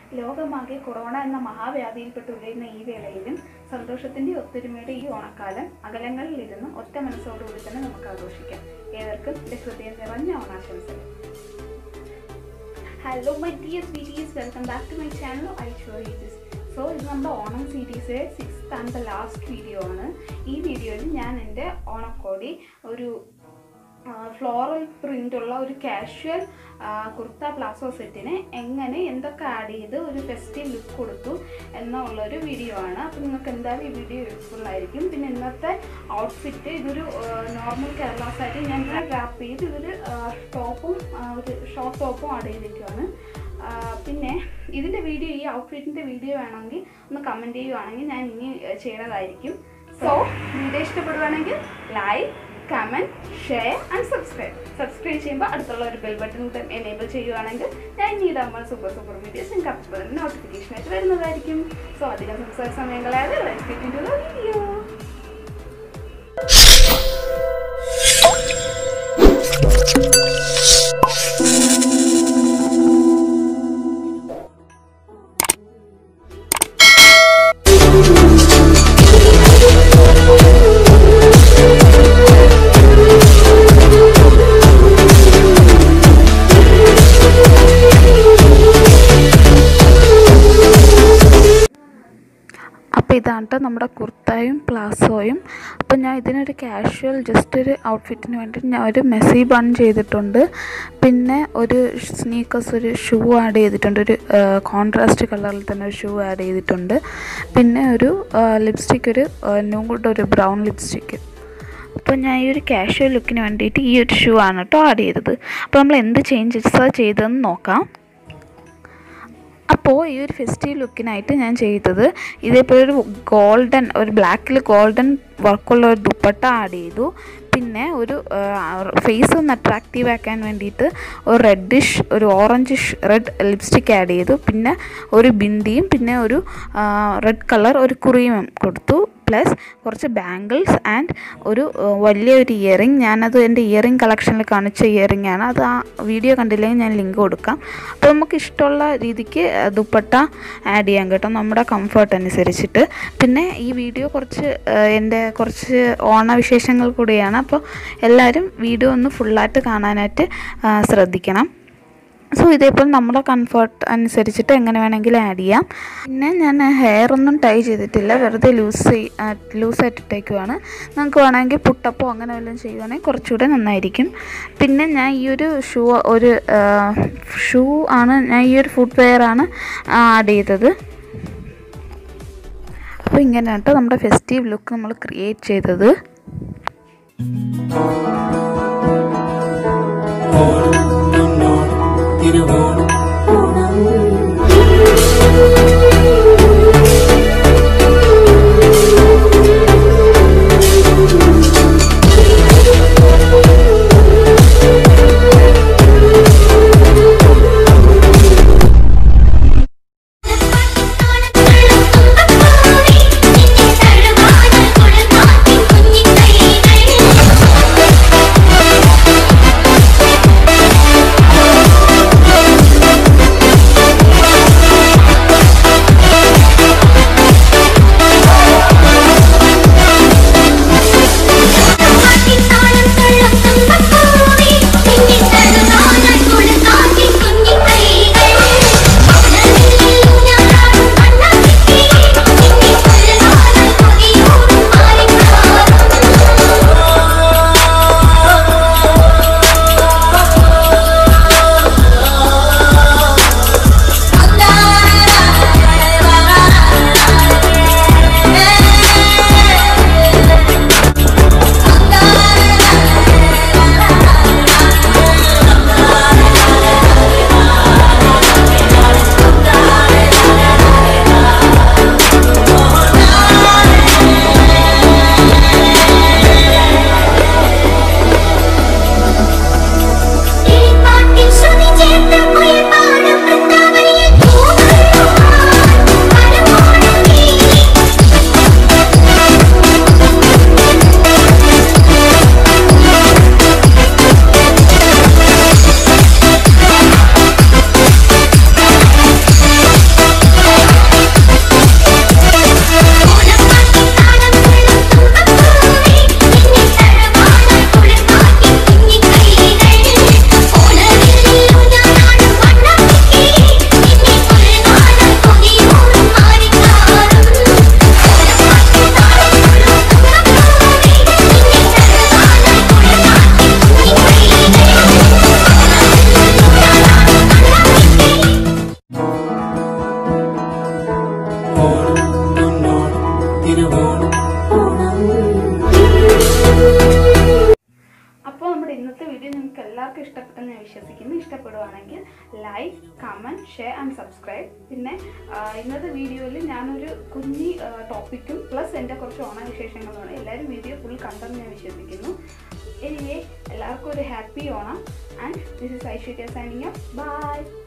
ലോകമാകെ കൊറോണ എന്ന മഹാവ്യാധിയിൽപ്പെട്ട് ഉഴയുന്ന ഈ വേളയിലും സന്തോഷത്തിന്റെ ഒത്തൊരുമയുടെ ഈ ഓണക്കാലം അകലങ്ങളിലിരുന്ന് ഒറ്റ മനസ്സോടുകൂടി തന്നെ നമുക്ക് ആഘോഷിക്കാം ഏവർക്കും എൻ്റെ ഹൃദയം നിറഞ്ഞ ഓണാശംസകൾ hello my dear sweeties welcome back to my channel I show this so ഇത് നമ്മുടെ ഓണം സീരീസിലെ sixth and the last video ആണ് ഈ വീഡിയോയിൽ ഞാൻ എൻ്റെ ഓണക്കോടി ഒരു ഫ്ലോറൽ പ്രിൻ്റ് ഉള്ള ഒരു കാഷ്വൽ കുർത്ത പ്ലാസോ സെറ്റിന് എങ്ങനെ എന്തൊക്കെ ആഡ് ചെയ്ത് ഒരു ഫെസ്റ്റീവ് ലുക്ക് കൊടുത്തു എന്നുള്ളൊരു വീഡിയോ ആണ് അപ്പോൾ നിങ്ങൾക്ക് എന്തായാലും ഈ വീഡിയോ യൂസ്ഫുൾ ആയിരിക്കും പിന്നെ ഇന്നത്തെ ഔട്ട്ഫിറ്റ് ഇതൊരു നോർമൽ കേരള സാരി ഞാൻ റാപ്പ് ചെയ്ത് ഇതൊരു ടോപ്പും ഒരു ഷോർട്ട് ടോപ്പും ആഡ് ചെയ്തിരിക്കുകയാണ് പിന്നെ ഇതിൻ്റെ വീഡിയോ ഈ ഔട്ട്ഫിറ്റിൻ്റെ വീഡിയോ വേണമെങ്കിൽ ഒന്ന് കമൻറ്റ് ചെയ്യുവാണെങ്കിൽ ഞാൻ ഇനി ചെയ്യുന്നതായിരിക്കും സോ വീഡിയോ ഇഷ്ടപ്പെടുവാണെങ്കിൽ like comment share and subscribe subscribe ചെയ്യുമ്പോൾ അടുത്തുള്ള ഒരു ബെൽ ബട്ടൺ കൂടെ എനേബിൾ ചെയ്യുവാണെങ്കിൽ ഞാൻ ഇനി ഇടാമ്പോൾ സൂപ്പർ സൂപ്പർ വീഡിയോസ് നിങ്ങൾക്ക് അപ്പോൾ തന്നെ നോട്ടിഫിക്കേഷൻ ആയിട്ട് വരുന്നതായിരിക്കും സോ അധികം സംസാര സമയം കളയാതെ let's get into the video അപ്പോൾ ഇതാണ് ട്ടോ നമ്മുടെ കുർത്തയും പ്ലാസോയും അപ്പോൾ ഞാൻ ഇതിനൊരു കാഷ്വൽ ജസ്റ്റ് ഒരു ഔട്ട്ഫിറ്റിന് വേണ്ടി ഞാൻ ഒരു മെസ്സി ബൺ ചെയ്തിട്ടുണ്ട് പിന്നെ ഒരു സ്നീക്കേഴ്സ് ഒരു ഷൂ ആഡ് ചെയ്തിട്ടുണ്ട് ഒരു കോൺട്രാസ്റ്റ് കളറിൽ തന്നെ ഒരു ഷൂ ആഡ് ചെയ്തിട്ടുണ്ട് പിന്നെ ഒരു ലിപ്സ്റ്റിക് ഒരു ന്യൂഡ് ഒരു ബ്രൗൺ ലിപ്സ്റ്റിക്ക് അപ്പോൾ ഞാൻ ഈ ഒരു കാഷ്വൽ ലുക്കിന് വേണ്ടിയിട്ട് ഈ ഒരു ഷൂ ആണ് കേട്ടോ ആഡ് ചെയ്തത് അപ്പോൾ നമ്മൾ എന്ത് ചേഞ്ചസാണ് ചെയ്തതെന്ന് നോക്കാം അപ്പോൾ ഈ ഒരു ഫെസ്റ്റീവ് ലുക്കിനായിട്ട് ഞാൻ ചെയ്തത് ഇതേപോലെ ഒരു ഗോൾഡൻ ഒരു ബ്ലാക്കിൽ ഗോൾഡൻ വർക്കുള്ള ഒരു ദുപ്പട്ട ആഡ് ചെയ്തു പിന്നെ ഒരു ഫേസ് ഒന്ന് അട്രാക്റ്റീവ് ആക്കാൻ വേണ്ടിയിട്ട് ഒരു റെഡിഷ് ഒരു ഓറഞ്ചിഷ് റെഡ് ലിപ്സ്റ്റിക് ആഡ് ചെയ്തു പിന്നെ ഒരു ബിന്ദിയും പിന്നെ ഒരു റെഡ് കളർ ഒരു കുറിയും കൊടുത്തു പ്ലസ് കുറച്ച് ബാംഗിൾസ് ആൻഡ് ഒരു വലിയൊരു ഇയറിങ് ഞാനത് എൻ്റെ ഇയറിങ് കളക്ഷനിൽ കാണിച്ച ഇയറിംഗ് ആണ് അത് ആ വീഡിയോ കണ്ടില്ലെങ്കിൽ ഞാൻ ലിങ്ക് കൊടുക്കാം അപ്പോൾ നമുക്ക് ഇഷ്ടമുള്ള രീതിക്ക് ദുപ്പട്ട ആഡ് ചെയ്യാം കേട്ടോ നമ്മുടെ കംഫർട്ട് അനുസരിച്ചിട്ട് പിന്നെ ഈ വീഡിയോ കുറച്ച് എൻ്റെ കുറച്ച് ഓണവിശേഷങ്ങൾ കൂടിയാണ് അപ്പോൾ എല്ലാവരും വീഡിയോ ഒന്ന് ഫുള്ളായിട്ട് കാണാനായിട്ട് ശ്രദ്ധിക്കണം സോ ഇതേപോലെ നമ്മുടെ കംഫർട്ട് അനുസരിച്ചിട്ട് എങ്ങനെ വേണമെങ്കിലും ആഡ് ചെയ്യാം പിന്നെ ഞാൻ ഹെയർ ഒന്നും ടൈ ചെയ്തിട്ടില്ല വെറുതെ ലൂസ് ലൂസായിട്ട് ഇട്ടേക്കുവാണ് നമുക്ക് വേണമെങ്കിൽ പുട്ടപ്പോ അങ്ങനെ വല്ലതും ചെയ്യുവാണെങ്കിൽ കുറച്ചുകൂടെ നന്നായിരിക്കും പിന്നെ ഞാൻ ഈ ഒരു ഷൂ ഒരു ഷൂ ആണ് ഞാൻ ഈ ഒരു ഫുഡ് വെയർ ആണ് ആഡ് ചെയ്തത് അപ്പോൾ ഇങ്ങനെ കേട്ടോ നമ്മുടെ ഫെസ്റ്റീവ് ലുക്ക് നമ്മൾ ക്രിയേറ്റ് ചെയ്തത് കുഞ്ഞിക്കൈകൾ ഇഷ്ടപ്പെടുവാണെങ്കിൽ like comment share and subscribe പിന്നെ ആ, ഇന്നത്തെ വീഡിയോയിൽ ഞാനൊരു കുഞ്ഞി ടോപ്പിക്കും പ്ലസ് എൻ്റെ കുറച്ച് ഓണവിശേഷങ്ങളുമാണ് എല്ലാവരും വീഡിയോ ഫുൾ കണ്ടെന്ന് ഞാൻ വിശ്വസിക്കുന്നു എനിവേ എല്ലാവർക്കും ഒരു happy Onam and this is Aishwarya signing by